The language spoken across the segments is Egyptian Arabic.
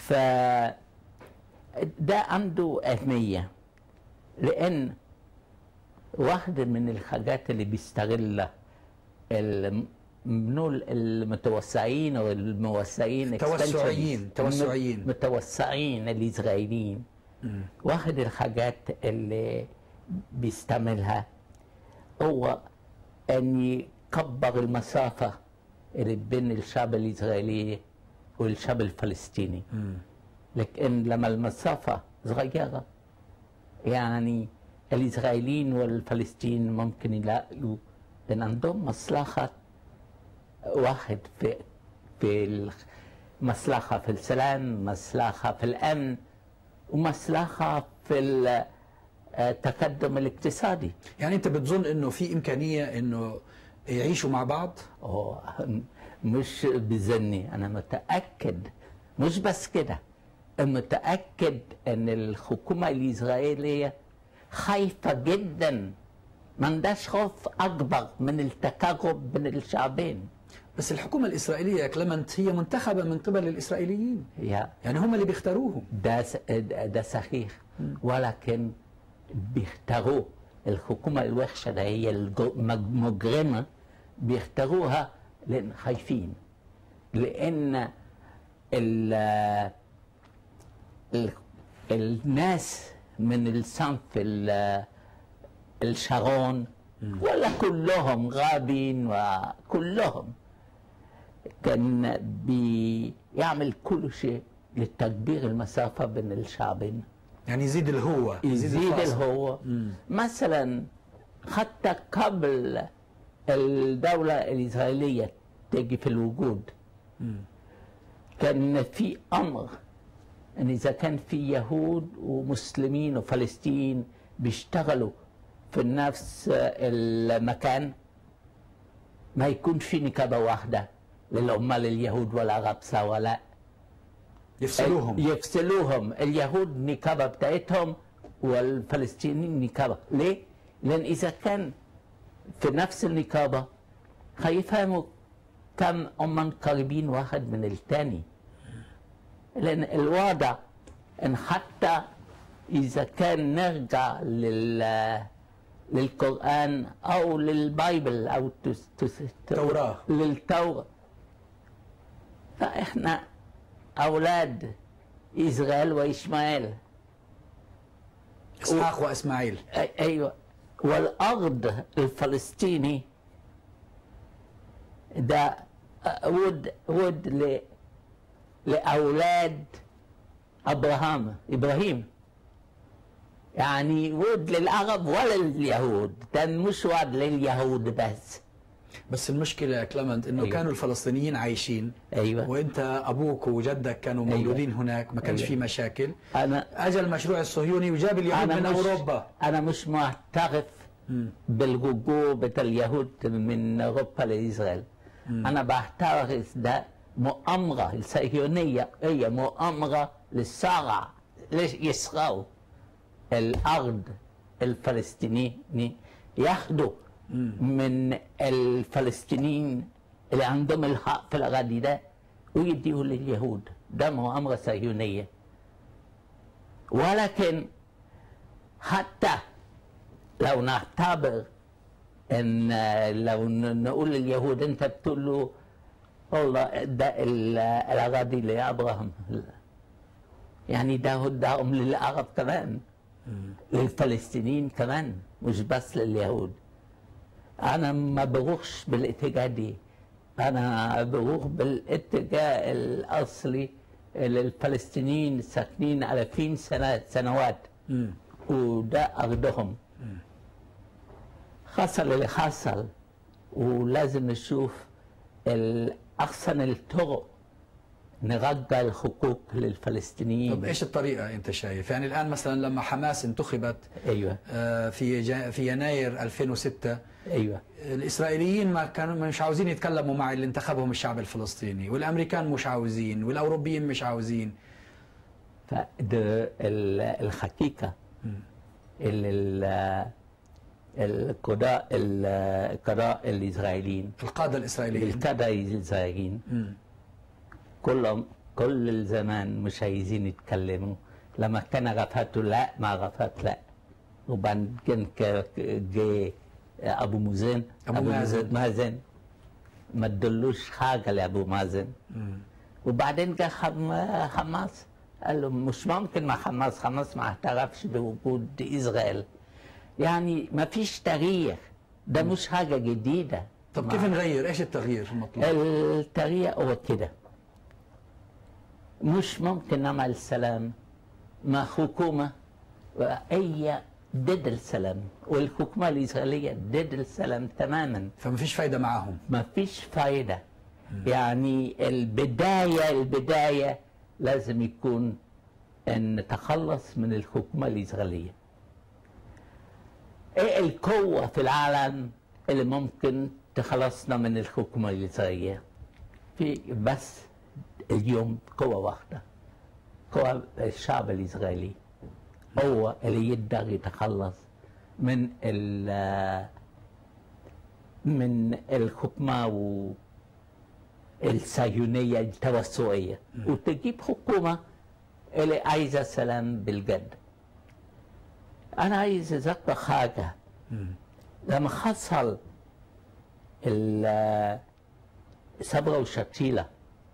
ف ده عنده أهمية لأن واحدة من الحاجات اللي بيستغلها الم- منو المتوسعين او الموسعين التوسعيين، expansionists، توسعيين. المتوسعين الاسرائيليين واحد الحاجات اللي بيستعملها هو ان يكبر المسافه اللي بين الشعب الاسرائيلي والشعب الفلسطيني لكن لما المسافه صغيره يعني الاسرائيليين والفلسطينيين ممكن يلاقوا ان عندهم مصلحه واحد في في المصلحه في السلام مصلحه في الامن ومصلحه في التقدم الاقتصادي يعني انت بتظن انه في امكانيه انه يعيشوا مع بعض هو مش بذني انا متاكد مش بس كده متاكد ان الحكومه الاسرائيليه خايفه جدا ما عندهاش خوف اكبر من التقارب بين الشعبين بس الحكومه الاسرائيليه يا كلمنت هي منتخبه من قبل الاسرائيليين يا يعني هم اللي بيختاروهم ده س- ده صحيح ولكن بيختاروا الحكومة الوحشة اللي هي الج- المجرمة بيختاروها لأن خايفين لأن ال ال الناس من الصنف ال- الشارون ولا كلهم غابين وكلهم كان بيعمل كل شيء لتكبير المسافة بين الشعبين يعني يزيد الهوة يزيد الفاصل. الهو مثلا حتى قبل الدولة الإسرائيلية تجي في الوجود كان في أمر أن إذا كان في يهود ومسلمين وفلسطين بيشتغلوا في نفس المكان ما يكون في نكابة واحدة للعمال اليهود والعرب سوا لا يفصلوهم يفصلوهم اليهود نكابة بتاعتهم والفلسطينيين نكابة ليه؟ لأن إذا كان في نفس النكابة هيفهموا كم هم قريبين واحد من التاني لأن الوضع إن حتى إذا كان نرجع لل للقرآن أو للبايبل أو تس تس توراة. للتوراة فإحنا أولاد إسرائيل وإسماعيل اسحاق واسماعيل أي- أيوة والأرض الفلسطيني ده ود ود ل لأولاد أبراهام إبراهيم يعني ود للعرب ولا لليهود ده مش وعد لليهود بس بس المشكله يا كلمنت انه أيوة. كانوا الفلسطينيين عايشين أيوة وانت ابوك وجدك كانوا أيوة. مولودين هناك ما كانش أيوة. في مشاكل أنا اجى المشروع الصهيوني وجاب اليهود من مش اوروبا أنا مش معترف بالرجوع بتاع اليهود من أوروبا لإسرائيل أنا بعترف ده مؤامرة الصهيونية هي مؤامرة للصرع ليش يسرقوا الأرض الفلسطينية ياخدوا من الفلسطينيين اللي عندهم الحق في الأراضي ده ويديه لليهود ده مؤامرة صهيونية ولكن حتى لو نعتبر ان لو ن- نقول لليهود انت بتقول له والله ده ال- الاراضي لابراهام يعني ده اداهم للعرب كمان للفلسطينيين كمان مش بس لليهود انا ما بروحش بالاتجاه دي انا بروح بالاتجاه الاصلي اللي الفلسطينيين ساكنين على فين سنة سنوات وده ارضهم حصل اللي حصل ولازم نشوف ال- احسن الطرق نرجع الحقوق للفلسطينيين طب ايش الطريقه انت شايف يعني الان مثلا لما حماس انتخبت ايوه آه، في جا- في يناير 2006 ايوه الاسرائيليين ما كانوا مش عاوزين يتكلموا مع اللي انتخبهم الشعب الفلسطيني والامريكان مش عاوزين والاوروبيين مش عاوزين فده ال- الحقيقة اللي ال- القضاء ال- القضاء الإسرائيليين القاده الاسرائيليين القضاء الإسرائيليين مم. كلهم كل الزمان مش عايزين يتكلموا لما كان عرفات لا ما عرفات لا وبعدين ك- جه ابو مازن أبو مازن. مازن ما ادلوش حاجه لابو مازن وبعدين جه حم- حماس قال له مش ممكن مع حماس حماس ما اعترفش بوجود اسرائيل يعني ما فيش تغيير ده مش حاجه جديده طب ما- كيف نغير ايش التغيير المطلوب التغيير هو كده مش ممكن نعمل سلام مع حكومة هي ضد السلام والحكومة الإسرائيلية ضد السلام تماما فما فيش فايده معاهم ما فيش فايدة يعني البداية البداية لازم يكون أن نتخلص من الحكومة الإسرائيلية إيه القوة في العالم اللي ممكن تخلصنا من الحكومة الإسرائيلية في بس اليوم قوة واحدة قوة الشعب الإسرائيلي هو اللي يقدر يتخلص من ال من الحكومة و الصهيونية التوسعية وتجيب حكومة اللي عايزة سلام بالجد أنا عايز أذكر حاجة لما حصل ال- صبرا وشتيلة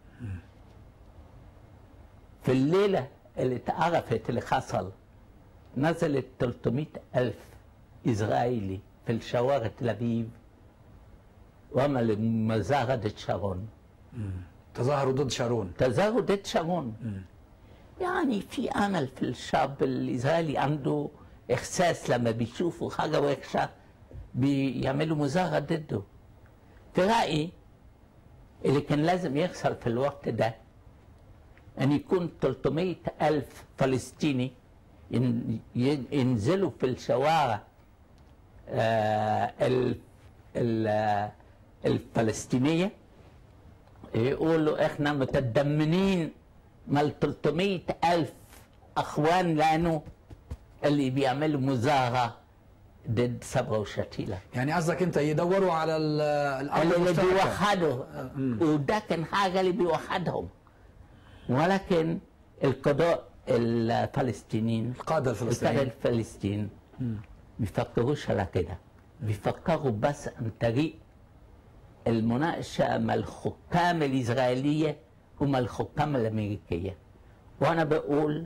في الليلة اللي اتعرفت اللي حصل نزلت 300 ألف إسرائيلي في الشوارع تل أبيب وعملوا مظاهرة ضد شارون تظاهروا ضد شارون تظاهروا ضد شارون يعني في امل في الشعب الاسرائيلي عنده احساس لما بيشوفوا حاجه وحشه بيعملوا مظاهره ضده في رايي اللي كان لازم يحصل في الوقت ده ان يكون 300 الف فلسطيني ين- ين- ينزلوا في الشوارع آه، ال- ال- آه، الفلسطينيه يقولوا احنا متدمنين مال 300 ألف أخوان لأنه اللي بيعملوا مظاهرة ضد صبرا وشتيلة يعني قصدك انت يدوروا على ال- الارض اللي المشتركه بيوحدوا وده كان حاجة اللي بيوحدهم ولكن القضاء الفلسطينيين القاده القادة الفلسطينيين الفلسطين بيفكروش على كده بيفكروا بس عن طريق المناقشة مع الحكام الإسرائيلية ومع الحكام الأمريكية وأنا بقول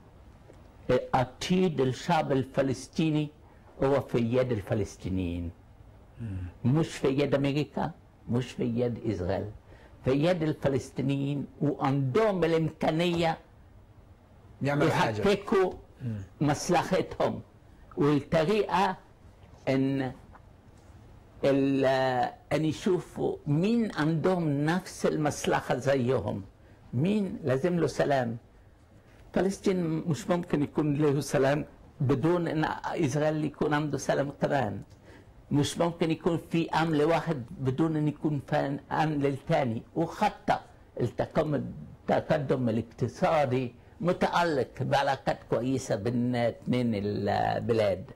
عتيد الشعب الفلسطيني هو في يد الفلسطينيين مش في يد أمريكا مش في يد إسرائيل في يد الفلسطينيين وعندهم الإمكانية يعمل حاجه يحققوا مصلحتهم والطريقة ان ال- ان يشوفوا مين عندهم نفس المصلحة زيهم مين لازم له سلام فلسطين مش ممكن يكون له سلام بدون ان اسرائيل يكون عنده سلام كمان مش ممكن يكون في امن لواحد بدون ان يكون في امن للثاني وحتى التقدم التقدم الاقتصادي متعلق بعلاقات كويسه بين اثنين البلاد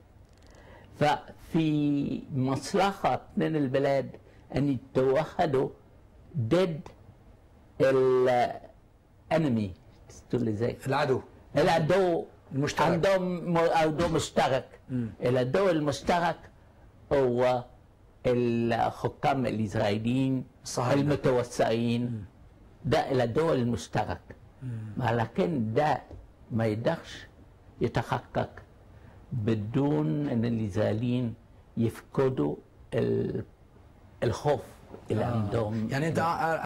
ففي مصلحه اثنين البلاد ان يتوحدوا ضد الانمي تقول لي ازاي العدو العدو المشترك. عندهم م- عدو مشترك العدو المشترك هو الحكام الاسرائيليين الصهاينة. المتوسعين ده العدو المشترك ولكن ده ما يقدرش يتحقق بدون ان الاسرائيليين يفقدوا ال- الخوف اللي عندهم يعني انت